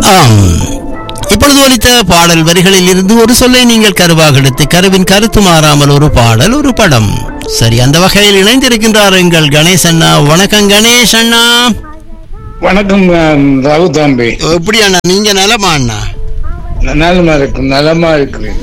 ஆம் இப்பொழுது ஒலித்த பாடல் வரிகளில் இருந்து ஒரு சொல்லை நீங்கள் கருவாக எடுத்து கருவின் கருத்து மாறாமல் ஒரு பாடல் ஒரு படம் சரி அந்த வகையில் இணைந்திருக்கின்றார் எங்கள் கணேஷ் அண்ணா வணக்கம் கணேஷ் அண்ணா வணக்கம் அஹ், ராகு தம்பி எப்படி அண்ணா நீங்க நலமா அண்ணா நலமா இருக்கு நலமா இருக்கிறேன்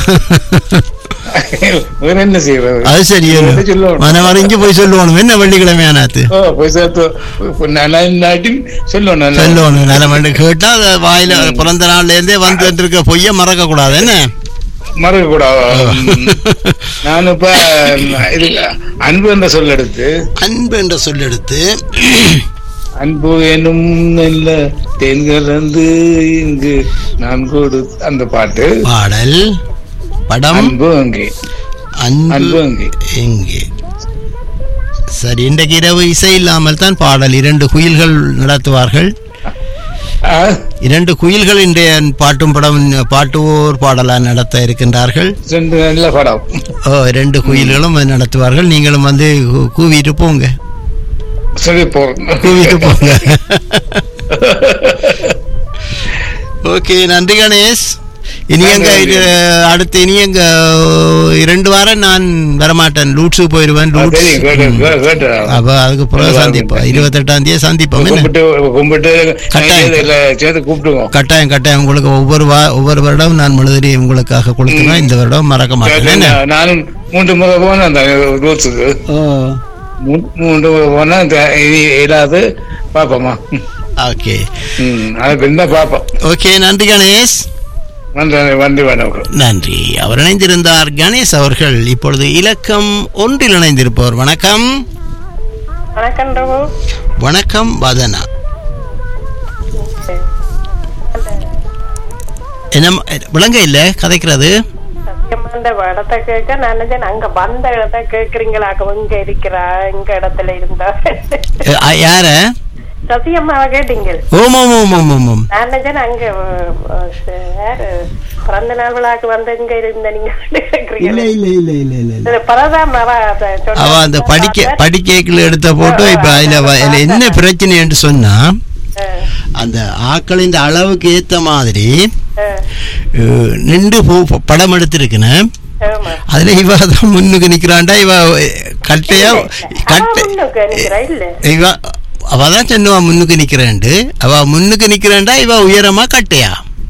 வேற என்ன செய்யறது அது சரி என்ன சொல்லணும்? மனமறிஞ்சு போய் சொல்லுவோம் என்ன வெள்ளிக்கிழமை ஆனாத்து ஓ போய் சேர்த்து இப்ப நல்லா இல்லாட்டியும் சொல்லணும் நல்லா. சொல்லணும் நலமண்டு கேட்டா அது வாயில பிறந்த நாள்ல இருந்தே வந்துட்டு இருக்க பொய்ய மறக்க கூடாது என்ன மறக்க கூடாது நான் இப்ப இது அன்பு என்ற சொல் எடுத்து அன்பு என்ற சொல் எடுத்து அன்பு எனும் நல்ல தேன் கலந்து இங்கு நான் கொடு அந்த பாட்டு பாடல் படம் அன்பு அங்கே அன்பு அன்பு அங்கே எங்கே சரி இன்றைக்கு இரவு இசை இல்லாமல் தான் பாடல் இரண்டு குயில்கள் நடத்துவார்கள் ஆ, இரண்டு குயில்கள் இன்றைய பாட்டும் படம் பாட்டுவோர் பாடலா நடத்த இருக்கின்றார்கள் ரெண்டு நல்ல படம் ஓ இரண்டு குயில்களும் நடத்துவார்கள் நீங்களும் வந்து கூ- கூவிட்டு போங்க சரி போறேன் கூவிட்டு போங்க ஓகே நன்றி கணேஷ் இனி எங்க இது, அடுத்து இனி எங்க இரண்டு வாரம் நான் வரமாட்டேன் லூட்ஸுக்கு போயிடுவேன் ஆ, லூட்ஸ் தெரியும், கேட்டு- கே- கேட்டேன். அப்ப அதுக்கு பிறகு சந்திப்போம் இருபத்தெட்டாம் தேதி சந்திப்போம் என்ன? கும்பிட்டு கும்பிட்டு கட்டாயம். இதுல சேர்த்து கூப்பிட்டுவோம் கட்டாயம் கட்டாயம் உங்களுக்கு ஒவ்வொரு வா ஒவ்வொரு வருடம் நான் முழுதறி உங்களுக்காக கொடுத்துருவேன் இந்த வருடம் மறக்க மாட்டேன் என்ன? நான் நானும் மூன்று முறை போனேன் அந்த ரூட்ஸுக்கு மூ- மூன்று முறை போனா இந்த இனி இல்லாது பாப்போமா ஓகே ம் அது பின்ன பாப்போம் ஓகே நன்றி கணேஷ் நன்றி வண்டி வணக்கம் நன்றி அவர் இணைந்திருந்தார் கணேஷ் அவர்கள் இப்பொழுது இலக்கம் ஒன்றில் இணைந்திருப்பவர் வணக்கம் வணக்கம் ரகு வணக்கம் வதனா என்ன விளங்க இல்ல கதைக்கிறது சத்தியமா இந்த இடத்த கேட்க நான் நினைச்சேன் அங்க வந்த இடத்த கேக்குறீங்களா இங்க இருக்கிறா எங்க இடத்துல இருந்தா எ, அ, யார சத்தியம்மாவை கேட்டீங்க ஓம் ஓம் ஓம் ஓம் ஓம் ஓம் நான் நினைச்சேன் அங்க அஹ், அஹ், யாரு பிறந்த நாள் விழாக்கு வந்து எங்க இருந்த நீங்க கேக்குறீங்க இல்ல இல்ல இல்ல இல்ல இல்ல இல்ல இது பரதாம் அவ அத சொன்னா. அவ அந்த படிக்க படிக்கைக்குள்ள எடுத்த போட்டோ இப்ப அதுல வ- இதுல என்ன பிரச்சனை என்று சொன்னா அஹ், அந்த ஆக்களின் அளவுக்கு ஏத்த மாதிரி அஹ், அஹ், நின்று போ- படம் எடுத்திருக்கேன் ஆமா. அதுல இவ தான் முன்னுக்கு நிக்கிறான்டா இவ கட்டையா அவ கட்டை முன்னுக்கு நிக்கிறா, இல்ல இவ அவ தான் சொன்னுவா முன்னுக்கு நிக்கிறேன்ட்டு அவ முன்னுக்கு நிக்கிறேன்டா இவ உயரமா கட்டையா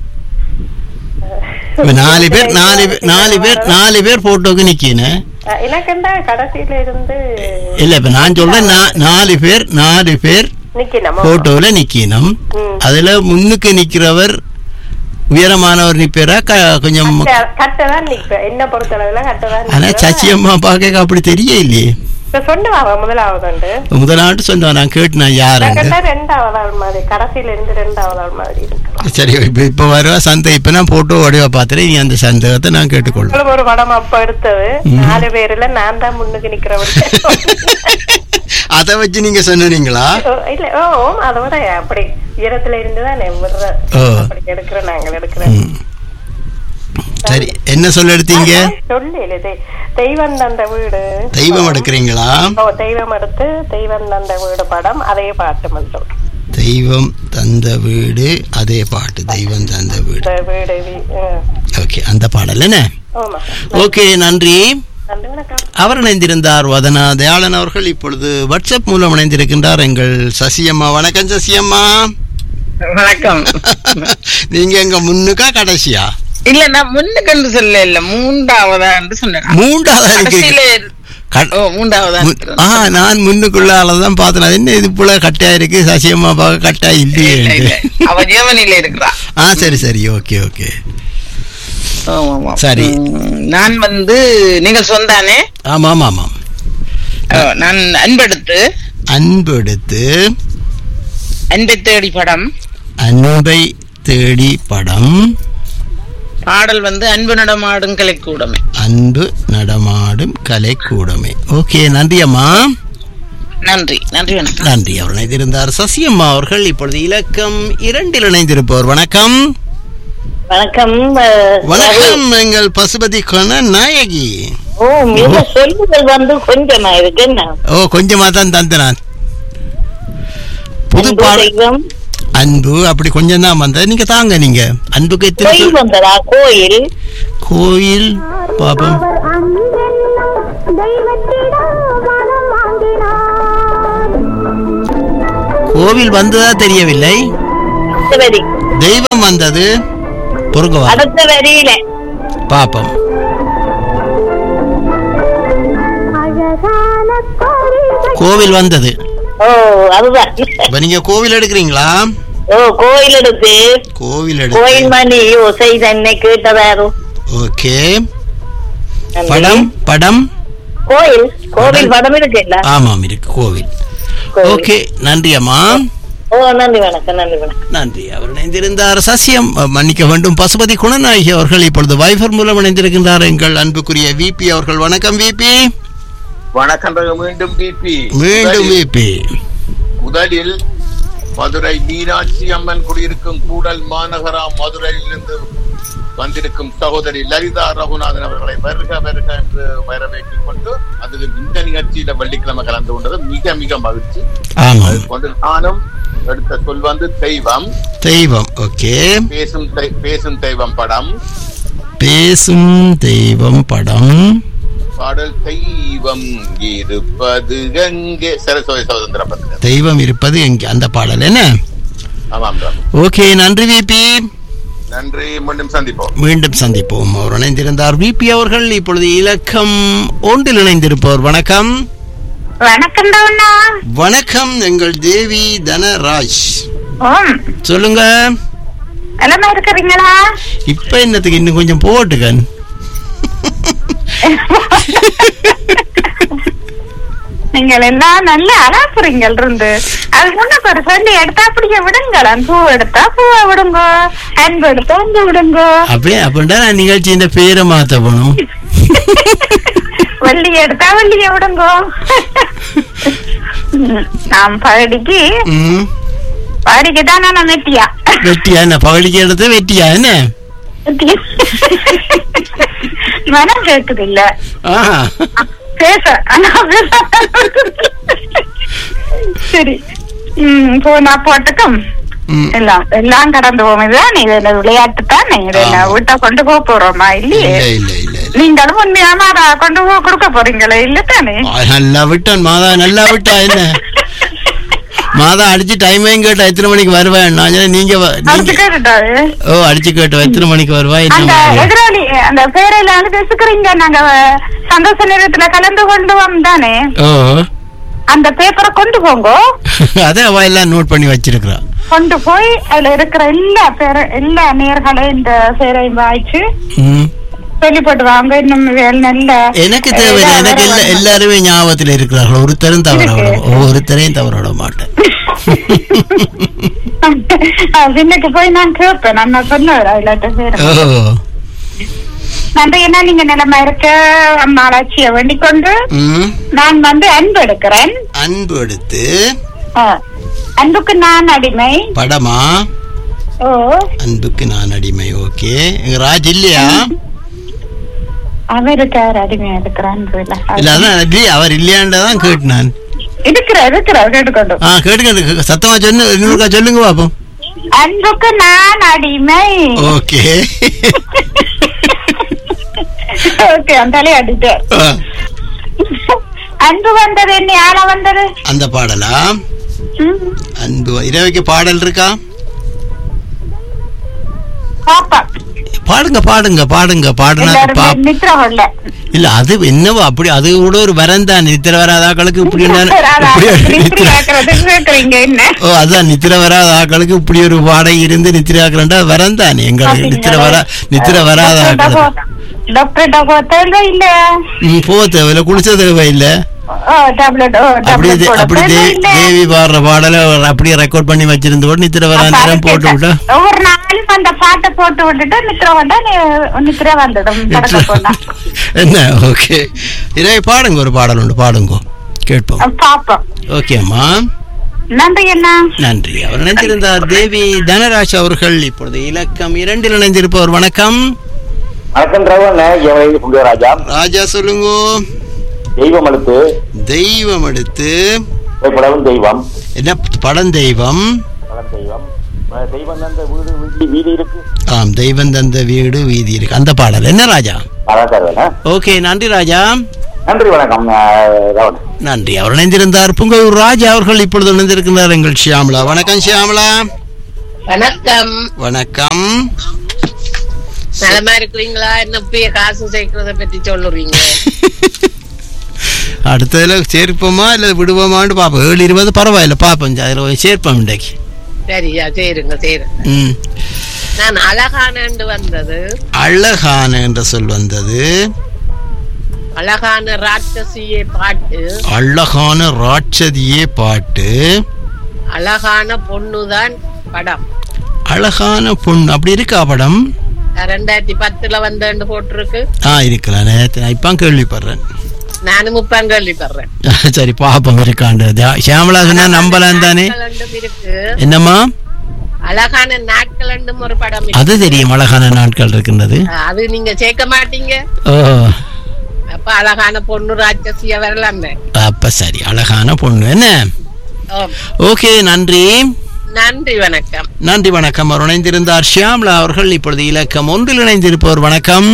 இப்ப நாலு பேர் நாலு பேர் நாலு பேர் நாலு பேர் போட்டோக்கு நிக்கணும் அஹ், எனக்குண்டா கடைசியில இருந்து இல்ல இப்ப நான் சொல்றேன் நா- நாலு பேர் நாலு பேர் நிக்கணும் போட்டோல நிக்கணும் ம். அதுல முன்னுக்கு நிக்கிறவர் உயரமானவர் நிப்பேரா க- கொஞ்சம் கட்டதான் நிப்பேன் என்ன பொறுத்தளவுல கட்டதான் ஆனா சச்சியம்மா பார்க்க அப்படி தெரிய இல்லையே சொன்னவா முதலாவது உண்டு முதலாட்டு சொன்னோம் நான் கேட்டு நான் நான் யாருங்க கேட்டா ரெண்டாவது ஆள் மாதிரி கடைசியில இருந்து ரெண்டாவது ஆள் மாதிரி இருக்கு சரி இப்ப இப்ப வருவா சந்தை இப்ப நான் போட்டோ வடிவா பார்த்துட்டு நீ அந்த சந்தேகத்தை நான் கேட்டுக்கொள்ளும் இவ்வளவு ஒரு படம் அப்ப எடுத்தது நாலு பேர்ல நான் தான் முன்னுக்கு நிக்கிறவன் அதை வச்சு நீங்க சொன்னீங்களா இல்ல ஓ அதோட அப்படி உயரத்துல இருந்துதான் விடுற ஓ. அப்படி எடுக்கிறோம் நாங்கள் எடுக்கிறோம் ம். சரி என்ன சொல்ல எடுத்தீங்க சொல்லி தெய்வம் தந்த வீடு தெய்வம் எடுக்கிறீங்களா ஓ தெய்வம் எடுத்து தெய்வம் தந்த வீடு படம் அதே பாட்டு மட்டும் தெய்வம் தந்த வீடு அதே பாட்டு தெய்வம் தந்த வீடு இந்த வீடு வி- ம். ஓகே அந்த பாடல் என்ன ஆமா ஓகே நன்றி நன்றி வணக்கம் அவர் இணைந்திருந்தார் வதனா தயாளன் அவர்கள் இப்பொழுது வாட்ஸ்அப் மூலம் இணைந்திருக்கின்றார் எங்கள் சசியம்மா வணக்கம் சசியம்மா வணக்கம் நீங்க எங்க முன்னுக்கா கடைசியா இல்ல நான் முன்னுக்கு சொல்ல இல்ல மூன்றாவதா என்று சொன்னேன் மூன்றாவதா கடைசியில இருக்கிறீங்க கட- ஓ மூன்றாவதா மு- இருக்கிறேன். ஆ நான் முன்னுக்குள்ள ஆளதான் பார்த்தேன் அது என்ன இது போல கட்டையா இருக்கு சசியம்மா பார்க்க கட்டா இல்ல இல்ல இல்லையே அவ ஜெர்மனில இருக்கிறா ஆ சரி சரி ஓகே ஓகே ஆமா, ஆமா. சரி. ம், நான் வந்து நீங்கள் சொந்தானே ஆமாம் ஆமாம் ஓ, நான் அன்பெடுத்து அன்பு எடுத்து அன்பை தேடி படம் அன்பை தேடி படம் பாடல் வந்து அன்பு நடமாடும் கலைக்கூடமே அன்பு நடமாடும் கலைக்கூடமே ஓகே நன்றி அம்மா நன்றி நன்றி வணக்கம் நன்றி அவர் இணைந்திருந்தார் சசியம்மா அவர்கள் இப்பொழுது இலக்கம் இரண்டில் இணைந்திருப்பவர் வணக்கம் வணக்கம் வணக்கம் எங்கள் பசுபதி கொன நாயகி ஓ மிக சொல்லுதல் வந்து கொஞ்சமா இருக்கு என்ன ஓ கொஞ்சமா தான் தந்து நான் புது அன்பு பாடல் தெய்வம் அன்பு அப்படி கொஞ்சம் தான் வந்தது நீங்க தாங்க நீங்க அன்புக்கு எத்தனை கோயில் சொல்- வந்ததா கோயில் கோயில் பாப்போம் கோவில் வந்ததா தெரியவில்லை அடுத்த வரி தெய்வம் வந்தது பொறுங்க வா அடுத்த வரியில பாப்போம் கோவில் வந்தது ஓ அதுதான் இப்ப நீங்க கோவில் எடுக்கிறீங்களா ஓ கோயில் எடுத்து கோவில் கோயில் எடுத்து மணி ஓசை தன்னை கேட்டதாரோ ஓகே நன்றி. படம் படம் கோயில் கோவில் படம் இருக்குல்ல ஆமாம் இருக்கு கோவில் கோவில். ஓகே நன்றி அம்மா ஓ நன்றி வணக்கம் நன்றி வணக்கம் நன்றி அவர் இணைந்திருந்தார் சசியம் அஹ், மன்னிக்க வேண்டும் பசுபதி குணநாயகி அவர்கள் இப்பொழுது வைஃபர் மூலம் இணைந்திருக்கின்றார் எங்கள் அன்புக்குரிய விபி அவர்கள் வணக்கம் விபி வணக்கம் ரகு. மீண்டும் பிபி மீண்டும் விபி முதலில் மதுரை மீனாட்சி அம்மன் குடியிருக்கும் கூடல் மாநகரா மதுரையிலிருந்து வந்திருக்கும் சகோதரி லலிதா ரகுநாதன் அவர்களை வருக வருக என்று வரவேற்றுக் கொண்டு அது இந்த நிகழ்ச்சியில வெள்ளிக்கிழமை கலந்து கொண்டது மிக மிக மகிழ்ச்சி ஆமாம் அது கொண்டு நானும் எடுத்த சொல் வந்து தெய்வம் தெய்வம் ஓகே பேசும் தெய்- பேசும் தெய்வம் படம் பேசும் தெய்வம் படம் பாடல் தெய்வம் இருப்பது எங்கே சரஸ்வதி சகோதர பத்திரம் தெய்வம் இருப்பது எங்கே அந்த பாடல் என்ன ஆமாம் ராம். ஓகே நன்றி விபி நன்றி மீண்டும் சந்திப்போம் மீண்டும் சந்திப்போம் அவர் இணைந்திருந்தார் விபி அவர்கள் இப்பொழுது இலக்கம் ஒன்றில் இணைந்திருப்பவர் வணக்கம் வணக்கம் டவுனா வணக்கம் எங்கள் தேவி தனராஜ் ஓம் சொல்லுங்க எல்லாமே இருக்கிறீங்களா இப்ப என்னத்துக்கு இன்னும் கொஞ்சம் போட்டுக்கன் நீங்கள் எல்லாம் நல்ல அழாப்புறீங்க இருந்து அது முன்னுக்கு ஒரு சொல்லி எடுத்தா அப்படியே விடுங்களேன் பூ எடுத்தா பூவை விடுங்க அன்பு எடுத்தா அன்பு விடுங்க அப்படியே அப்படின்டா நான் நிகழ்ச்சி இந்த பேரை மாத்த போகணும் வள்ளி எடுத்தா வள்ளிய விடுங்க நாம் பகடிக்கு ம் பகடிக்கு தான் நான் மெட்டியா வெட்டியா என்ன பகலிக்கு எடுத்து வெட்டியா என்ன மனம் கேக்குது இல்ல ஆஹா பேச ஆனா பேச சரி ம் போனா போட்டுக்கும் ம். எல்லாம் எல்லாம் கடந்து போகும் இதுதான் இது என்ன விளையாட்டு தானே இது என்ன ஆமா. வீட்டை கொண்டு போக போறோமா இல்லையே இல்ல இல்ல இல்ல இல்ல நீங்களும் உண்மையாம அதை கொண்டு போக கொடுக்க போறீங்களே இல்ல தானே ஆ, நல்லா விட்டான் மாதா நல்லா விட்டா என்ன மாதா அடிச்சு டைமையும் கேட்டா எத்தனை மணிக்கு வருவேன் நான் சொன்னேன், நீங்க வ- அடுத்து நீங்க கேட்டுட்டாரு ஓ அடிச்சு கேட்டோம் எத்தனை மணிக்கு வருவா என்ன அந்த வருவா? எதிராளி அந்த பேரையில வந்து பேசுக்கிறீங்க நாங்க சந்தோஷ நேரத்துல கலந்து கொண்டு தானே ஓ அந்த பேப்பரை கொண்டு போங்க அதை அவ எல்லாம் நோட் பண்ணி வச்சிருக்கிறா கொண்டு போய் அதுல இருக்கிற எல்லா பேர எல்லா நேர்களையும் இந்த பேரையும் வாய்ச்சு ம். சொல்லி போட்டு வாங்க இன்னும் வேலை நல்ல எனக்கு தேவை எனக்கு எல்லா எல்லாருமே ஞாபகத்துல இருக்கிறார்கள் ஒருத்தரும் தவற விட ஒருத்தரையும் தவற விட மாட்டேன் இன்னைக்கு போய் நான் கேட்பேன் நான் சொன்னேன் அதுல பேரு ஓ நன்றி என்ன நீங்க நிலைமை இருக்க அம்மாளாச்சிய வேண்டிக் கொண்டு ம். நான் வந்து அன்பு எடுக்கிறேன் அன்பு எடுத்து ஆ. அன்புக்கு நான் அடிமை படமா ஓ அன்புக்கு நான் அடிமை ஓகே எங்க ராஜ் இல்லையா அவருக்கார் அடிமையா இருக்கிறான் இல்ல அதான் இல்லையே, அவர் இல்லையாண்டதான் கேட்டு நான் இருக்கிற இருக்கிற கேட்டுக்கொண்டு ஆ கேட்டுக்க சத்தமா சொன்னு இன்னொருக்கா சொல்லுங்க பாப்போம் அன்புக்கு நான் அடிமை ஓகே ஓகே அந்தாலே அடிட்டேன் ஆ, அன்பு வந்தது என்ன யார வந்தது அந்த பாடலா ம், அன்பு இரவைக்கு பாடல் இருக்கா பாப்பா பாடுங்க பாடுங்க பாடுங்க பாடுனா எல்லாரும் பா நித்திர கொள்ள இல்ல அது என்னவோ அப்படி அது கூட ஒரு வரம் தான் நித்திர வராத ஆக்களுக்கு இப்படி என்ன- இப்படி ஒரு நித்திர நித்திர ஆக்குறதுக்கு கேக்குறீங்க என்ன ஓ அதான் நித்திர வராத ஆக்களுக்கு இப்படி ஒரு வாடகை இருந்து நித்திர ஆக்குறா வரம் தானே எங்களுக்கு நித்திர வரா நித்திர வராத ஆக்களுக்கு டாக்டர் டாக்டர் தேவை இல்ல ம், போ தேவையில்ல குளிச்ச தேவையில்ல ஓ டேப்லெட் ஓ அப்படியே டேப்லெட் தே- போட அப்படி தேவை தே- இல்ல தேவி பாடுற பாடலை அவர் அப்படியே ரெக்கார்ட் பண்ணி வச்சிருந்த போது நித்திர வரா நேரம் போட்டு விட்டா ஒவ்வொரு நாளும் அந்த பாட்டை போட்டு விட்டுட்டு நித்திர வந்தா நீ- நித்திர வந்துடும் படக்க போனா என்ன ஓகே இதை பாடுங்க ஒரு பாடல் உண்டு பாடுங்க கேட்போம் பாப்போம் ஓகே அம்மா நன்றி என்ன நன்றி அவர் இணைந்திருந்தார் தேவி தனராஜ் அவர்கள் இப்பொழுது இலக்கம் இரண்டில் இணைந்திருப்பவர் வணக்கம் வணக்கம் ரவன் என் புங்கராஜா ராஜா சொல்லுங்க தெய்வம் அழுத்து தெய்வம் எடுத்து படம் தெய்வம் என்ன படம் தெய்வம் படம் தெய்வம் தெய்வம் தந்த வீடு வீதி வீதி இருக்கு ஆம் தெய்வம் தந்த வீடு வீதி இருக்கு அந்த பாடல் என்ன ராஜா அதான் தருவேன் ஓகே நன்றி ராஜா நன்றி வணக்கம் அஹ், ராவணன் நன்றி அவர் இணைந்திருந்தார் புங்கூர் ராஜா அவர்கள் இப்பொழுது இணைந்திருக்கிறார் எங்கள் ஷியாமலா வணக்கம் ஷியாமலா வணக்கம் வணக்கம் நலமா இருக்கிறீங்களா என்ன இப்பயே காசு சேர்க்கறத பத்தி சொல்லுறீங்க அடுத்ததுல சேர்ப்போமா இல்ல விடுவோமான்னு பாப்போம் ஏழு இருபது பரவாயில்ல பாப்போம் அதுல போய் சேர்ப்போம் இன்றைக்கு சரியா சேருங்க சேருங்க ம் நான் அழகானண்டு வந்தது அழகான என்ற சொல் வந்தது அழகான ராட்சசியே பாட்டு அழகான ராட்சதியே பாட்டு அழகான பொண்ணுதான் படம் அழகான பொண்ணு அப்படி இருக்கா படம் ரெண்டாயிரத்தி பத்துல வந்தேன்னு போட்டிருக்கு ஆ இருக்கலாம் நேத்து நான் இப்போ கேள்விப்படுறேன் நானும் முப்பான் கேள்விப்படுறேன் சரி பாப்போம் இருக்காண்டு தா- ஷியாமலா சொன்னா நம்பலாம் தானே நாட்களண்டும் இருக்கு என்னம்மா அழகான நாட்களண்டும் ஒரு படம் இருக்கு. அது தெரியும் அழகான நாட்கள் இருக்கின்றது அது நீங்க சேர்க்க மாட்டீங்க ஓ அப்ப அழகான பொண்ணு ராட்சசிய வரலாமே அப்ப சரி அழகான பொண்ணு என்ன ஆம். ஓகே நன்றி நன்றி வணக்கம் நன்றி வணக்கம் அவர் இணைந்திருந்தார் ஷியாம்லா அவர்கள் இப்பொழுது இலக்கம் ஒன்றில் இணைந்திருப்பவர் வணக்கம்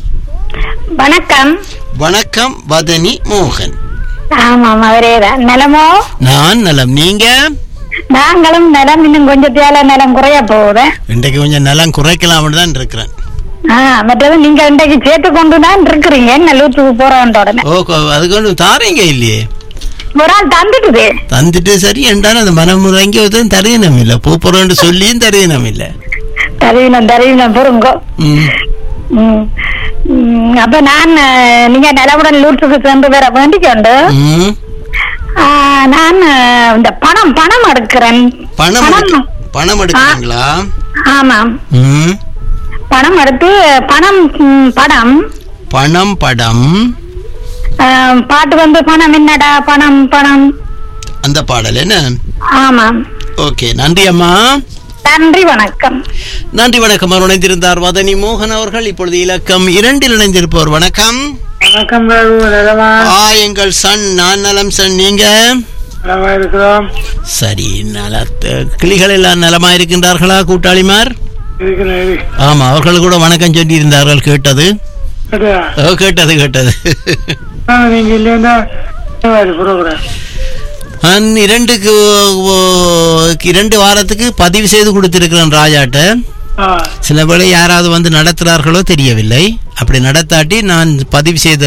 வணக்கம் வணக்கம் வதனி மோகன் ஆமாம் அவரே தான் நிலமோ நான் நலம் நீங்க நாங்களும் நிலம் இன்னும் கொஞ்சத்தால நிலம் குறைய போகுது இன்றைக்கு கொஞ்சம் நலம் குறைக்கலாம்னு தான் இருக்கிறேன் ஆ மற்றது நீங்க இன்றைக்கு சேர்த்து கொண்டு தான் இருக்கிறீங்க நல்லூத்துக்கு போறோன்ற உடனே ஓ கொ- அதுக்கு ஒன்றும் தாரீங்க இல்லையே ஒரு ஆள் தந்துட்டுது தந்துட்டு சரி என்றாலும் அந்த மனம் முறங்கி ஒருத்தன் தருவினம் இல்லை பூப்புறோன்னு சொல்லியும் தருவினம் இல்லை தருவினம் தருவினம் பொறுங்கோ ம் ம். ம், அப்ப நான் அஹ், நீங்க நிலவுடன் லூற்றுக்கு சென்று வர வேண்டிக்கொண்டு ம் ஆ, நான் அஹ், இந்த பணம் பணம் எடுக்கிறேன் பணம் எடுக்க- பணம் எடுக்கிறீங்களா ஆமாம் ம் பணம் எடுத்து பணம் ம், படம் பணம் படம் அஹ், பாட்டு வந்து பணம் என்னடா பணம் பணம் அந்த பாடல் என்ன ஆமாம் ஓகே நன்றி அம்மா நன்றி வணக்கம் நன்றி வணக்கம் அவர் இணைந்திருந்தார் வதனி மோகன் அவர்கள் இப்பொழுது இலக்கம் இரண்டில் இணைந்திருப்பவர் வணக்கம் வணக்கம் ராகு நலமா ஆ எங்கள் சன் நான் நலம் சன் நீங்க நலமா இருக்கிறோம் சரி நல கிளிகள் எல்லாம் நலமா இருக்கின்றார்களா கூட்டாளிமார் இருக்கிறேன் இரு. ஆமா அவர்கள் கூட வணக்கம் சொல்லி இருந்தார்கள் கேட்டது கேட்டா? ஓ கேட்டது கேட்டது ஆ, நீங்க இல்லையா ப்ரோக்ராம் நான் இரண்டுக்கு ஓ- இரண்டு வாரத்துக்கு பதிவு செய்து கொடுத்திருக்கிறேன் ராஜாட்ட ஆ சில வேளை யாராவது வந்து நடத்துகிறார்களோ தெரியவில்லை அப்படி நடத்தாட்டி நான் பதிவு செய்த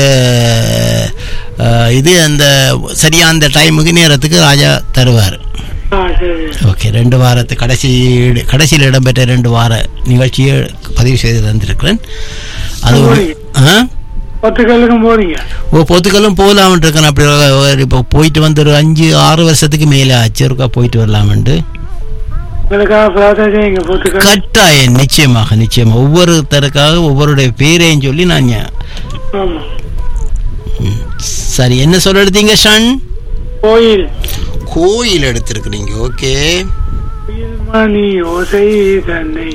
அஹ், இது அந்த சரியா அந்த டைமுக்கு நேரத்துக்கு ராஜா தருவார் ஆ சரி ஓகே ரெண்டு வாரத்து கடைசி கடைசியில் இடம்பெற்ற ரெண்டு வார நிகழ்ச்சியை பதிவு செய்து தந்திருக்கிறேன் அது ஒரு ஆ ஒத்துக்கல்லுக்கும் போறீங்க ஓ பொத்துக்கெல்லாம் போகலாம்னு இருக்கேன் அப்படி ஒரு- இப்போ போயிட்டு வந்து ஒரு அஞ்சு ஆறு வருஷத்துக்கு மேலே ஆச்சு ஒருக்கா போயிட்டு வரலாமன்ட்டு உங்களுக்காக பிரார்த்தனை செய்யுங்க பொத்துக்கள் கட்டாயம் நிச்சயமாக நிச்சயமாக ஒவ்வொருத்தருக்காக ஒவ்வொருடைய பேரையும் சொல்லி நான் ஞா- ஆமா ம். சரி என்ன சொல்ல எடுத்தீங்க ஷன் கோயில் கோயில் எடுத்திருக்கிறீங்க ஓகே கோயில் மணி ஓசை தன்னை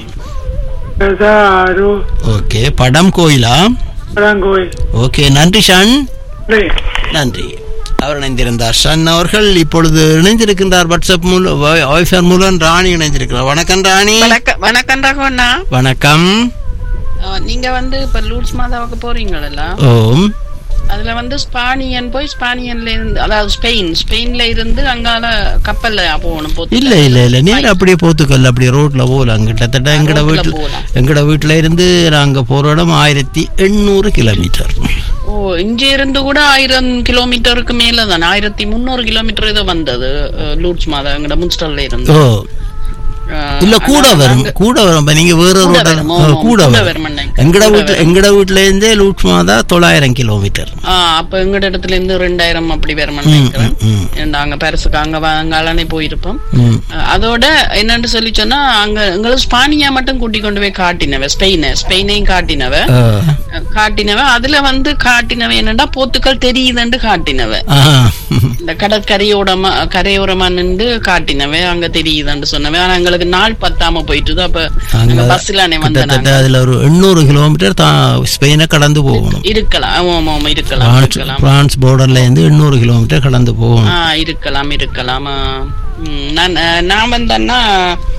கதாரோ ஓகே படம் கோயிலா பழங்கோயில் ஓகே நன்றி ஷன் டேய், நன்றி அவர் இணைந்திருந்தார் ஷன் அவர்கள் இப்பொழுது இணைந்திருக்கின்றார் வாட்ஸ்அப் மூலம் வைஃபர் மூலம் ராணி இணைந்திருக்கிறார் வணக்கம் ராணி வணக்கம் வணக்கம் ரகுவண்ணா வணக்கம் அஹ், நீங்க வந்து இப்ப லூட்ஸ் மாதாவுக்கு போறீங்களா ஓம் அதுல வந்து ஸ்பானியன் போய் ஸ்பானியன்ல இருந்து அதாவது ஸ்பெயின் ஸ்பெயின்ல இருந்து அங்கால கப்பல்ல போகணும் போத்து. இல்ல இல்ல இல்ல நேரா அப்படியே போத்துக்கல்ல அப்படியே ரோட்ல போகலாம் கிட்டத்தட்ட எங்கட ரோட்ல வீட்டுல போகலாம். எங்கட வீட்டுல இருந்து நாங்க போற இடம் ஆயிரத்தி எண்ணூறு கிலோமீட்டர் ஓ இங்க இருந்து கூட ஆயிரம் கிலோமீட்டருக்கு மேல தான் ஆயிரத்தி முந்நூறு கிலோமீட்டர் இது வந்தது அஹ், லூட்ஸ் மாதா எங்கட முன்ஸ்டல்ல இருந்து ஓ அஹ், இல்ல கூட ஆனா வரும் நாங்க- கூட வரும் இப்ப நீங்க வேற கூட ரோட்ல வரும், ஆ, ஆமா, கூட கூட வரும் வரும் அன்னைக்கு. எங்கட கூட வீட்டுல வரும். எங்கட வீட்டுல இருந்தே லூட்மாதா தொள்ளாயிரம் கிலோமீட்டர் ஆ, அப்ப எங்கட இடத்துல இருந்து ரெண்டாயிரம் அப்படி வேற ம், நினைக்கிறேன் ம், நாங்க பெருசுக்கு அங்க வ- அங்க அலனே போயிருப்போம் ம். அஹ் அதோட என்னன்னு சொல்லி சொன்னா அங்க எங்களுக்கு ஸ்பானியா மட்டும் கூட்டி கொண்டு போய் காட்டினவ ஸ்பெயின ஸ்பெயினையும் காட்டினவ ஆ. அஹ் காட்டினவ அதுல வந்து காட்டினவ என்னன்னா போத்துக்கள் தெரியுதுன்னு காட்டினவ ஆஹா. இந்த கடற்கரையோரமா கரையோரமா நின்று காட்டினவ அங்க தெரியுதுன்னு சொன்னவ ஆனா எங்களுக்கு நாள் பத்தாம போயிட்டுது அப்ப அங்க அங்க பஸ்ல வந்த கிட்டத்தட்ட அதுல ஒரு எண்ணூறு கிலோமீட்டர் தான் ஸ்பெயினை கடந்து போகணும் இருக்கலாம் ஆமா ஆமா ஆமா இருக்கலாம் பிரான்ஸ் இருக்கலாம் பிரான்ஸ் போர்டர்ல இருந்து எண்ணூறு கிலோமீட்டர் கடந்து போகணும் ஆ இருக்கலாம் இருக்கலாம் ஆ. ம், நான் அஹ், நான் வந்தேன்னா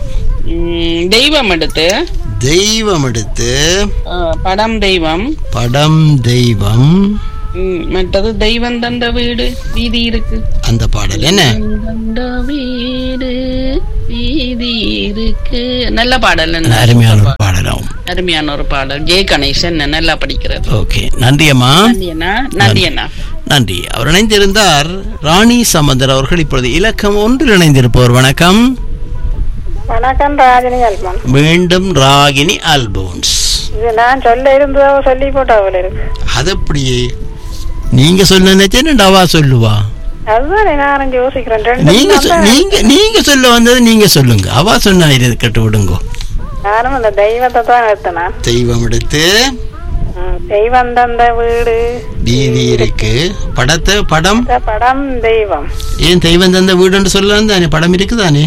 ம், தெய்வம் எடுத்து தெய்வம் எடுத்து ஆ, படம் தெய்வம் படம் தெய்வம் ம், மற்றது தெய்வம் தந்த வீடு வீதி இருக்கு அந்த பாடல் என்ன தெய்வம் தந்த வீடு வீதி இருக்கு நல்ல பாடல் என்ன? அருமையான ஒரு பாடலாம் அருமையான ஒரு பாடல் ஜெய கணேசன் நல்லா படிக்கிறது ஓகே நன்றி அம்மா நன்றி அண்ணா நன்றி அண்ணா நன்றி அவர் இணைந்திருந்தார் ராணி சம்பந்தர் அவர்கள் இப்பொழுது இலக்கம் ஒன்றில் இணைந்திருப்பவர் வணக்கம் வணக்கம் ராஜினி அல்மான் மீண்டும் ராகினி அல்போன்ஸ் இது நான் சொல்ல இருந்ததோ சொல்லி போட்டாவில் இருக்கு அது அப்படியே நீங்க சொல்ல நினைச்சேன் அவா சொல்லுவா அதுதான் நானும் யோசிக்கிறேன் ரெண்டு நீங்க சொ- தான் நீங்க நீங்க சொல்ல வந்தது நீங்க சொல்லுங்க அவா சொன்னா இருக்கட்டு விடுங்க நானும் அந்த தெய்வத்தை தான் எடுத்தேன் தெய்வம் எடுத்து தெய்வம் தந்த வீடு வீதி இருக்கு படத்தை படம் இந்த படம் தெய்வம் ஏன் தெய்வம் தந்த வீடுன்னு சொல்லலாம் தானே படம் இருக்குதானே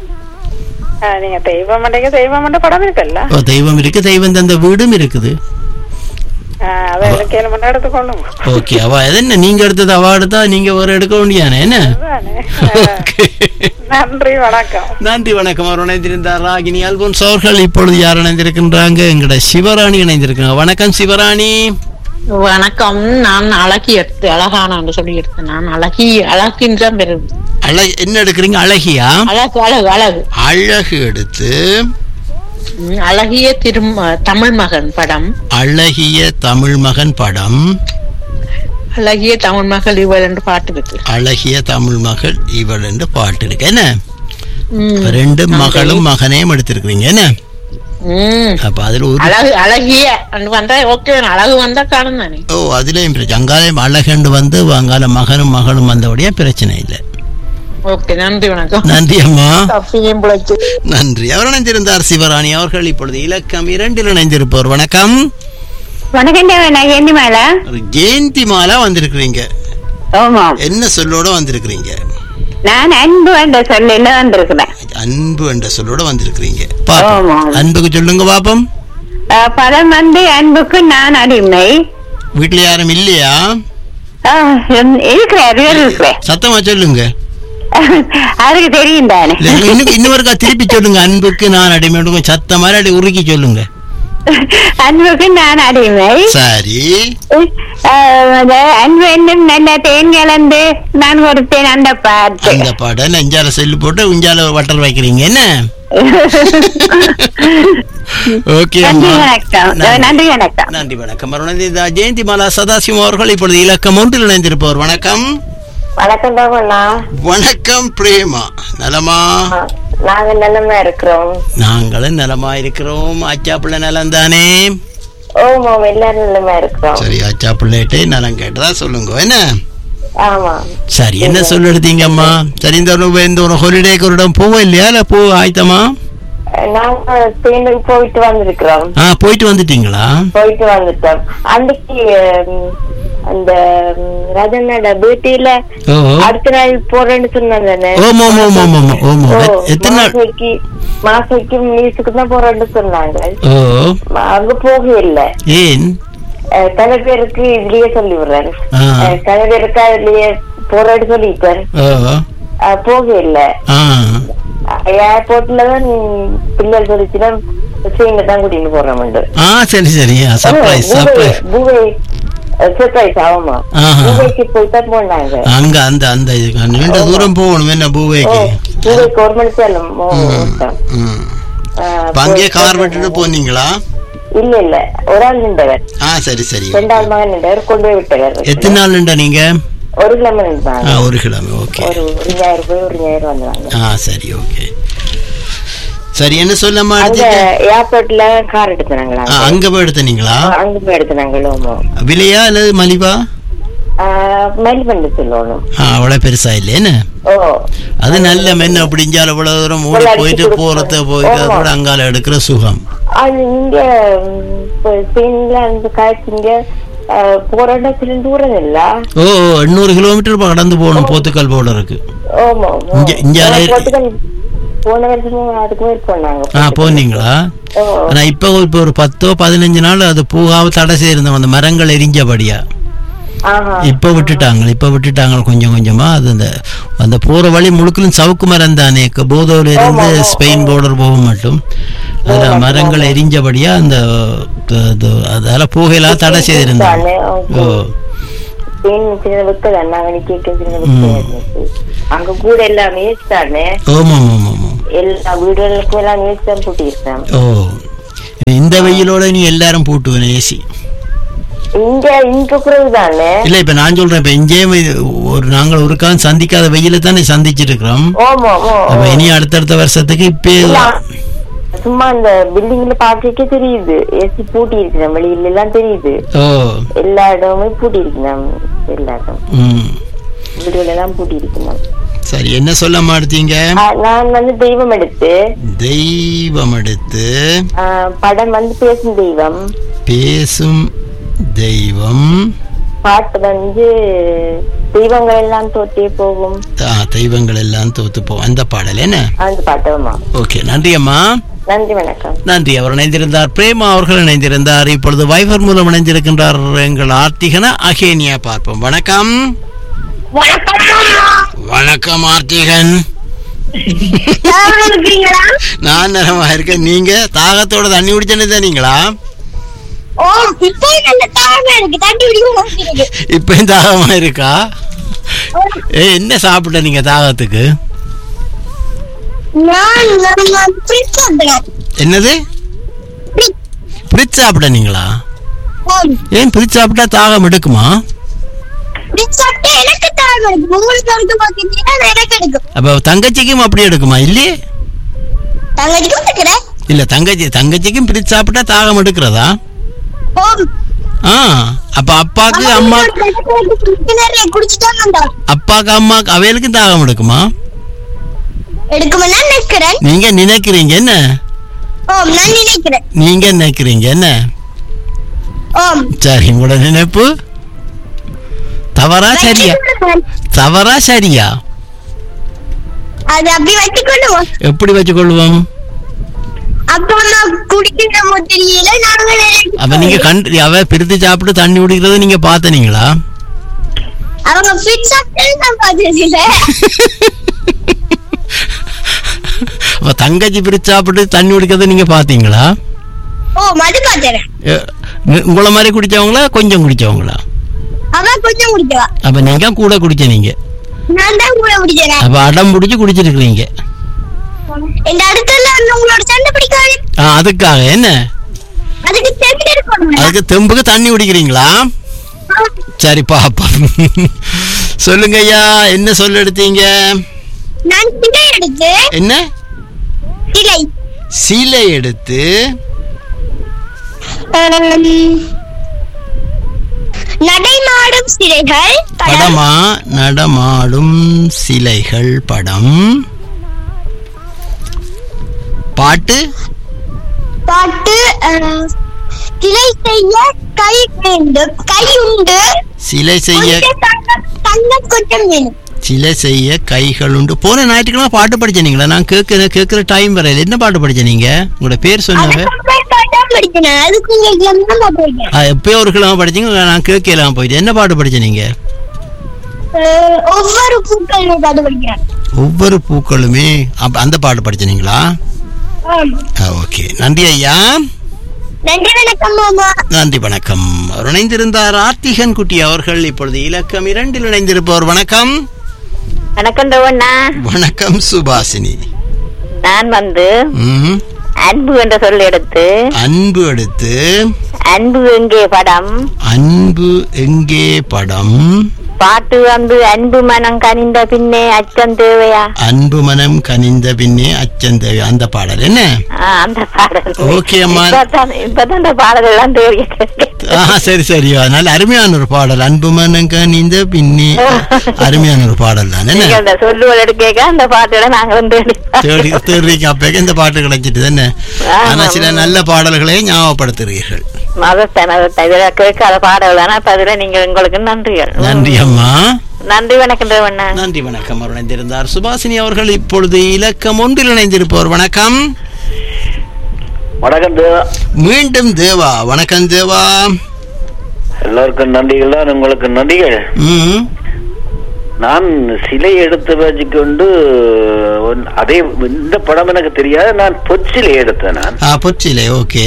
ஆ, நீங்க தெய்வம் மண்டைக்கு தெய்வம் மண்டை படம் இருக்குல்ல ஓ தெய்வம் இருக்கு தெய்வம் தந்த வீடும் இருக்குது ஆ, அதை எனக்கு ஏழு மண்டை எடுத்துக்கொள்ளுங்க ஓகே அவ அது என்ன நீங்க எடுத்தது அவ எடுத்தா நீங்க ஒரு எடுக்க வேண்டியானே என்ன அதுதானே. ஆ, நன்றி வணக்கம் நன்றி வணக்கம் அவர் இணைந்திருந்தார் ராகினி அல்போன்ஸ் அவர்கள் இப்பொழுது யார் இணைந்திருக்கின்றாங்க எங்கட சிவராணி இணைந்திருக்காங்க வணக்கம் சிவராணி வணக்கம் நான் அழகி எடுத்து அழகானான்னு சொல்லி எடுத்தேன் நான் அழகி அழகின்ற பெரும் அழ என்ன எடுக்கிறீங்க அழகியா அழகு அழகு அழகு அழகு எடுத்து ம், அழகிய திரும் தமிழ் மகன் படம் அழகிய தமிழ் மகன் படம் அழகிய தமிழ் மகள் இவள் என்று பாட்டு இருக்கு அழகிய தமிழ் மகள் இவள் என்று பாட்டு இருக்கு என்ன ம், இப்ப ரெண்டு மகளும் மகனையும் எடுத்திருக்கிறீங்க என்ன ம், அப்ப அதுல ஒரு அழகு அழகிய அண்டு வந்தா ஓகே அழகு வந்தா காணும் தானே ஓ அதுலயும் பிரச்சனை அங்காலையும் அழகண்டு வந்து அங்கால மகனும் மகளும் வந்தபடியா பிரச்சனை இல்லை ஓகே நன்றி வணக்கம் நன்றி அம்மா தப்பியும் பிழைச்சு நன்றி அவர் இணைந்திருந்தார் சிவராணி அவர்கள் இப்பொழுது இலக்கம் இரண்டில் இணைந்திருப்பவர் வணக்கம் வணக்கம் நான் ஏந்தி மேல ஜெயந்தி மாலா வந்திருக்கிறீங்க ஆமா என்ன சொல்லோட வந்திருக்கிறீங்க நான் அன்பு என்ற சொல்லில வந்திருக்கிறேன் அன்பு என்ற சொல்லோட வந்திருக்கிறீங்க பாப்போம். ஆமா. அன்புக்கு சொல்லுங்க பாப்போம் அஹ், படம் வந்து அன்புக்கு நான் அடிமை வீட்டுல யாரும் இல்லையா அஹ், இரு- இருக்கிறார் இருக்கிறேன் சத்தமா சொல்லுங்க அதுக்கு தெரியும் தானே இல்ல, இன்னும் இன்னொருக்கா திருப்பி சொல்லுங்க அன்புக்கு நான் அடிமை சத்த மாதிரி அடி உருக்கி சொல்லுங்க அன்புக்கு நான் அடிமை சரி அஹ், அது அன்பு என்னும் நல்ல தேன் கலந்து நான் கொடுத்தேன் அந்த பாட்டு அந்த பாடம் நெஞ்சால செல்லு போட்டு உஞ்சால வட்டல் வைக்கிறீங்க என்ன ஓகே நன்றி அம்மா. வணக்கம் நன்றி. நன்றி வணக்கம் நன்றி வணக்கம் மறுநாள் இந்த ஜெயந்தி மாலா சதாசிவம் அவர்கள் இப்பொழுது இலக்கம் ஒன்றில் இணைந்திருப்பவர் வணக்கம் வணக்கம் தாமண்ணா வணக்கம் பிரேமா நலமா நாங்க நல்லமா இருக்கிறோம் நாங்களும் நலமா இருக்கிறோம் ஆச்சா பிள்ளை நலம் தானே ஓமா எல்லாரும் நல்லமா இருக்கிறோம் சரி ஆச்சா பிள்ளைகிட்டே நலம் கேட்டதா சொல்லுங்க என்ன ஆமா சரி என்ன சொல்ல எடுத்தீங்கம்மா சரி இந்த ஒரு இந்த ஒரு ஹாலிடேக்கு ஒரு இடம் போவோம் இல்லையா இல்ல போ ஆயத்தமா நாங்க ஸ்பெயினுக்கு போயிட்டு வந்திருக்கிறோம் ஆ போயிட்டு வந்துட்டீங்களா போயிட்டு வந்துட்டோம் அன்னைக்கு ம், அந்த ம், ரஜனோட பேட்டியில ஓ அடுத்த நாள் போறேன்னு சொன்னாங்க ஓம் ஓம் ஓம் ஓம் ஓம் ஓம் ஓ, எத்- எத்தனை நாள் மாசைக்கு மாசைக்கு மியூசிக்கு தான் போறேன்னு சொன்னாங்க ஓ ம- அங்க போக இல்ல ஏன் அஹ், சில பேருக்கு இதுலயே சொல்லி விடுறாரு ஆ. அஹ், சில பேருக்கு அதுலயே போறேன்னு சொல்லிட்டாரு ஓ அஹ், போக இல்ல ஆ ஏர்போர்ட்ல தான் பிள்ளைகள் சொல்லிச்சுன்னா ஸ்பெயின்ல தான் கூட்டிட்டு போறோம் ஆ சரி சரி சர்ப்ரைஸ் சர்ப்ரைஸ் சர்ப்ரைஸ் ஆமா ஆஹா. பூவைக்கு போய் தான் போனாங்க அங்க அந்த அந்த இது நீண்ட தூரம் போகணும் என்ன ஓ பூவேக்கு பூவைக்கு ஒரு மணி சேலம் ம். இப்ப அங்கேயே கார் விட்டுட்டு போனீங்களா இல்ல இல்ல ஒரு ஆள் நின்றவர் ஆ சரி சரி ரெண்டாவது மகன் நின்றவர் கொண்டு போய் விட்டவர் எத்தனை நாள் நின்ற நீங்க ஒரு கிழமை ஆ நின்றாங்க ஒரு கிழமை ஓகே ஒரு ஒரு ஞாயிறு போய் ஒரு ஞாயிறு வந்தாங்க ஆ சரி ஓகே சரி என்ன சொல்லம்மா அங்க அடுத்து ஏர்போர்ட்ல கார் எடுத்துனாங்களா ஆ, அங்க போய் எடுத்தனீங்களா அங்க போய் எடுத்துனாங்களோ விலையா அல்லது மலிவா மெல் பண்ணி சொல்லணும் ஆ அவ்வளவு பெருசா இல்லை என்ன ஓ அது நல்ல மென்ன அப்படிஞ்சால இவ்வளவு தூரம் ஓடி அடிச்சு போயிட்டு கொடுக்கணும். போறத போயிட்டு ஆமா. அதோட அங்கால எடுக்கிற சுகம் அது இங்க ம், இப்ப ஸ்பெயின்ல அந்த காய்ச்சி இங்க அஹ், போற இடத்துல தூரம் இல்ல ஓ எண்ணூறு கிலோமீட்டர் கடந்து போகணும் போத்துக்கல் போல இருக்கு ஆமா இங்க- இங்கால இரு- போர்த்துகல் போன வருஷமும் அதுக்கு மேல் போனாங்க ஆ போனீங்களா ஓ ஆனா இப்ப இப்ப ஒரு பத்தோ பதினஞ்சு நாள் அது பூகாவ தடை செய்யிருந்தோம் அந்த மரங்கள் எரிஞ்சபடியா ஆஹா. இப்ப விட்டுட்டாங்க இப்ப விட்டுட்டாங்க கொஞ்சம் கொஞ்சமா அது அந்த அந்த போற வழி முழுக்கலும் சவுக்கு மரம் தானே க- போதோல இருந்து ஸ்பெயின் பார்டர் போக மட்டும் அதுல மரங்கள் எரிஞ்சபடியா அந்த த- த- அதால புகையெல்லாம் தடை செய்திருந்தாங்க தானே, ஓ பெண் சின்ன விக்க நாங்க நீ கேட்க சின்ன விக்க இருந்துச்சு அங்க கூட எல்லாம் நியூஸ் தானே ஆமா ஆமா ஆமா எல்லா வீடுகளுக்கும் எல்லாம் நியூஸ் தான் போட்டிருக்கேன் ஓ இந்த வெயிலோட நீ எல்லாரும் போட்டுவேன் ஏசி இங்க இங்க குறைவு தானே இல்ல இப்ப நான் சொல்றேன் இப்ப இங்கே ஒரு நாங்கள் ஒரு காலம் சந்திக்காத வெயில தானே சந்திச்சிட்டு இருக்கிறோம் ஓமா ஓமா அப்ப இனி அடுத்தடுத்த வருஷத்துக்கு இப்பே சும்மா இந்த பில்டிங்ல பாத்துக்கே தெரியுது ஏசி பூட்டி இருக்கிறேன் வெளியில எல்லாம் தெரியுது ஓ எல்லா இடமுமே பூட்டி இருக்கிறேன் எல்லா இடம் ம் வீடுகள் எல்லாம் பூட்டி இருக்கிறேன் சரி என்ன சொல்ல மாட்டீங்க நான் வந்து தெய்வம் எடுத்து தெய்வம் எடுத்து ஆ, படம் வந்து பேசும் தெய்வம் பேசும் தெய்வம் பாட்டு வந்து தெய்வங்கள் எல்லாம் தோற்றே போகும் ஆ, தெய்வங்கள் எல்லாம் தோத்து போ அந்த பாடல் என்ன அந்த பாட்டுமா ஓகே நன்றி அம்மா நன்றி வணக்கம் நன்றி அவர் இணைந்திருந்தார் பிரேமா அவர்கள் இணைந்திருந்தார் இப்பொழுது வைபர் மூலம் இணைந்திருக்கின்றார் எங்கள் ஆர்த்திகன அகேனியா பார்ப்போம் வணக்கம் வணக்கம் ஆர்த்திகன் நான் நலமா இருக்கேன் நீங்க தாகத்தோட தண்ணி குடிச்சனே நீங்களா ஓ இப்போ நல்ல தாகமா இருக்கு தண்ணி குடிக்க இப்பயும் தாகமா இருக்கா ஏ என்ன சாப்பிட்ட நீங்க தாகத்துக்கு நான் நம்ம ஃப்ரிட்ஜ் சாப்பிடுறேன் என்னது பிரிச்சு சாப்பிட்ட நீங்களா ஏன் பிரிச்சு சாப்பிட்டா தாகம் எடுக்குமா ஃப்ரிட்ஜ் சாப்பிட்டா எனக்கு தாகம் இருக்கு உங்களுக்கு எடுக்க பாத்தீங்கன்னா எனக்கு எடுக்கும் அப்ப தங்கச்சிக்கும் அப்படி எடுக்குமா இல்லையே தங்கச்சிக்கும் இருக்கிறேன் இல்ல தங்கச்சி தங்கச்சிக்கும் பிரிச்சு சாப்பிட்டா தாகம் எடுக்கிறதா ஓம் ஆ அப்ப அப்பாக்கு அம்மா நிறைய குடிச்சுதான் வந்தோம் அப்பாக்கு அம்மாக்கு அவைகளுக்கும் தாகம் எடுக்குமா எடுக்குமென்னா நினைக்கிறேன் நீங்க நினைக்கிறீங்க என்ன ஓம் நான் நினைக்கிறேன் நீங்க நினைக்கிறீங்க என்ன ஓம் சரி உங்களோட நினைப்பு தவறா சரியா தவறா சரியா அது அப்படி வச்சு கொள்ளுவோம் எப்படி வச்சு கொள்வோம் அப்போ நான் குடிக்கிற தெரியல நாங்க அப்ப நீங்க கண்டு அவ பிரித்து சாப்பிட்டு தண்ணி குடிக்கிறத நீங்க பார்த்தனீங்களா அவங்க ஃபிட் சாப்பிட்டு நான் பார்த்தது இல்ல அப்ப தங்கச்சி பிரித்து சாப்பிட்டு தண்ணி குடிக்கிறத நீங்க பாத்தீங்களா ஓ மது பார்த்தேன் எ, உ- உங்கள மாதிரி குடிச்சவங்களா கொஞ்சம் குடிச்சவங்களா அவன் கொஞ்சம் குடிக்கவா அப்ப நீங்க கூட குடிச்ச நீங்க நான் தான் கூட குடிக்கிறேன் அப்ப அடம் பிடிச்சு குடிச்சிருக்கிறீங்க இந்த அடுத்தல வந்து உங்களோட சண்டை பிடிக்காது ஆ, அதுக்காக என்ன அதுக்கு தெரிஞ்சு இருக்கணும் அதுக்கு தெம்புக்கு தண்ணி குடிக்கிறீங்களா சரி பாப்பா சொல்லுங்க ஐயா என்ன சொல்ல எடுத்தீங்க நான் சிலை எடுத்து என்ன சிலை சீலை எடுத்து ஆம், நடைமாடும் சிலைகள் படம் படமா நடமாடும் சிலைகள் படம் பாட்டு பாட்டு ஆ, சிலை செய்ய கை வேண்டும் கை உண்டு சிலை செய்ய கொஞ்சம் தங்கம் தங்கம் கொஞ்சம் வேணும் சிலை செய்ய கைகள் உண்டு போன ஞாயிற்றுக்கிழமை பாட்டு படிச்சீங்களா நான் கேட்கிற கேட்கிற டைம் வரையில என்ன பாட்டு படிச்ச நீங்க உங்களோட பேர் சொன்னாங்க அதுக்கு படிக்கணும் அதுக்கு உங்களுக்கு என்ன பாட்டு வைக்கணும் ஆ, எப்பயோ ஒரு கிழமை படிச்சீங்க நான் கேட்கலாம் போயிட்டு என்ன பாட்டு படிச்ச நீங்க ஆ, ஒவ்வொரு பூக்கள் பாட்டு படிக்கிறேன் ஒவ்வொரு பூக்களுமே அப்ப அந்த பாட்டு படிச்சீங்களா ஆம். ஓகே நன்றி ஐயா நன்றி வணக்கம் மாமா நன்றி வணக்கம் அவர் இணைந்திருந்தார் ஆர்த்திகன் குட்டி அவர்கள் இப்பொழுது இலக்கம் இரண்டில் இணைந்திருப்பவர் வணக்கம் வணக்கம் ரவண்ணா வணக்கம் சுபாசினி நான் வந்து ம், அன்பு என்ற சொல் எடுத்து அன்பு எடுத்து அன்பு எங்கே படம் அன்பு எங்கே படம் பாட்டு வந்து அன்பு மனம் கனிந்த பின்னே அச்சம் தேவையா அன்பு மனம் கனிந்த பின்னே அச்சந்தேவி அந்த பாடல் என்ன ஆ, அந்த பாடல் ஓகே அம்மா. இப்பதான் இப்பதான் இந்த பாடல் எல்லாம் தேவையா ஆ சரி சரி நல்ல அருமையான ஒரு பாடல் அன்பு மனம் கனிந்த பின்னே அருமையான ஒரு பாடல் தான் நீங்க என்ன அந்த சொல்லுவல் கேட்க அந்த பாட்டுல நாங்க வந்து தேடி தேடிக்கு அப்பேக்கு இந்த பாட்டு கிடைச்சிட்டு தானே ஆனா சில நல்ல பாடல்களை ஞாபகப்படுத்துகிறீர்கள் மதத்தை மதத்தை இதுல கேட்காத பாடல் தானே அப்ப அதுல நீங்க உங்களுக்கு நன்றிகள் நன்றி அம்மா நன்றி வணக்கம் ரவண்ணா நன்றி வணக்கம் அவர் இணைந்திருந்தார் சுபாசினி அவர்கள் இப்பொழுது இலக்கம் ஒன்றில் இணைந்திருப்பவர் வணக்கம் வணக்கம் தேவா மீண்டும் தேவா வணக்கம் தேவா எல்லோருக்கும் நன்றிகள் தான் உங்களுக்கு நன்றிகள் ம் நான் சிலை எடுத்து வச்சுக்கொண்டு ஒன்- அதே இந்த படம் எனக்கு தெரியாது நான் பொச்சிலை எடுத்தேன் நான் ஆ பொச்சிலே ஓகே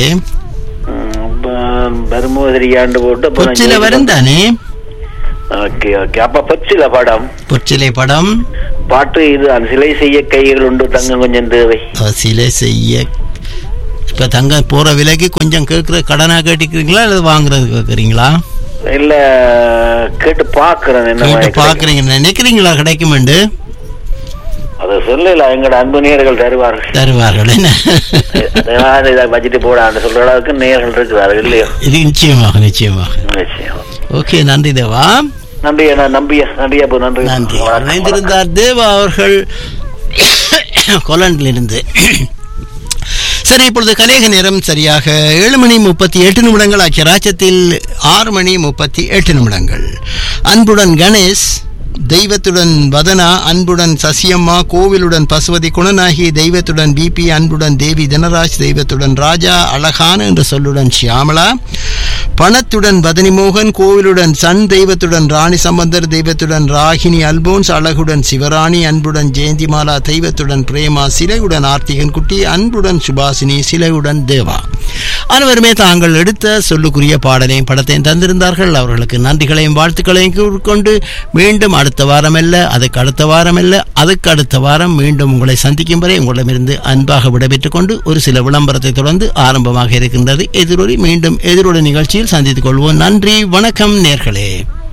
பருமோதரியாண்டு போட்டு அப்ப நான் பொச்சில வரும் தானே ஓகே ஓகே அப்ப பொச்சில படம் பொச்சிலை படம் பாட்டு இது அந்த சிலை செய்ய கைகள் உண்டு தங்க கொஞ்சம் தேவை ஆ, சிலை செய்ய இப்ப தங்க போற விலைக்கு கொஞ்சம் கேட்கிற கடனா கேட்டுக்கிறீங்களா அல்லது வாங்குறது கேட்குறீங்களா இல்ல கேட்டு பாக்குறேன் என்ன கேட்டு மாதிரி கிடைக்கும். பாக்குறீங்க நினைக்கிறீங்களா கிடைக்குமெண்டு அதை சொல்லல எங்கட அன்பு நேர்கள் தருவார்கள் தருவார்கள் என்ன அதாவது இதை பட்ஜெட் போடான்னு சொல்ற அளவுக்கு நேர்கள் இருக்கிறார்கள் இல்லையோ இது நிச்சயமாக நிச்சயமாக நிச்சயம் ஓகே நன்றி தேவா நன்றி அண்ணா நம்பியா நன்றியா போ நன்றி நன்றி வணக்கம். இணைந்திருந்தார் தேவா அவர்கள் கொலண்டிலிருந்து சரி இப்பொழுது கலேக நேரம் சரியாக ஏழு மணி முப்பத்தி எட்டு நிமிடங்கள் ஆகிய ராஜ்யத்தில் ஆறு மணி முப்பத்தி எட்டு நிமிடங்கள் அன்புடன் கணேஷ் தெய்வத்துடன் வதனா அன்புடன் சசியம்மா கோவிலுடன் பசுவதி குணநாயகி தெய்வத்துடன் பிபி அன்புடன் தேவி தினராஜ் தெய்வத்துடன் ராஜா அழகான என்ற சொல்லுடன் ஷியாமலா பணத்துடன் பதனிமோகன் கோவிலுடன் சன் தெய்வத்துடன் ராணி சம்பந்தர் தெய்வத்துடன் ராகினி அல்போன்ஸ் அழகுடன் சிவராணி அன்புடன் ஜெயந்திமாலா தெய்வத்துடன் பிரேமா சிலையுடன் ஆர்த்திகன் குட்டி அன்புடன் சுபாசினி சிலையுடன் தேவா அனைவருமே தாங்கள் எடுத்த சொல்லுக்குரிய பாடலையும் படத்தையும் தந்திருந்தார்கள் அவர்களுக்கு நன்றிகளையும் வாழ்த்துக்களையும் கூறிக்கொண்டு மீண்டும் அடுத்த வாரம் அல்ல அதுக்கு அடுத்த வாரம் அல்ல அதுக்கு அடுத்த வாரம் மீண்டும் உங்களை சந்திக்கும் வரை உங்களிடமிருந்து அன்பாக விடைபெற்றுக் கொண்டு ஒரு சில விளம்பரத்தை தொடர்ந்து ஆரம்பமாக இருக்கின்றது எதிரொலி மீண்டும் எதிரொலி நிகழ்ச்சியில் சந்தித்துக் கொள்வோம் நன்றி வணக்கம் நேர்களே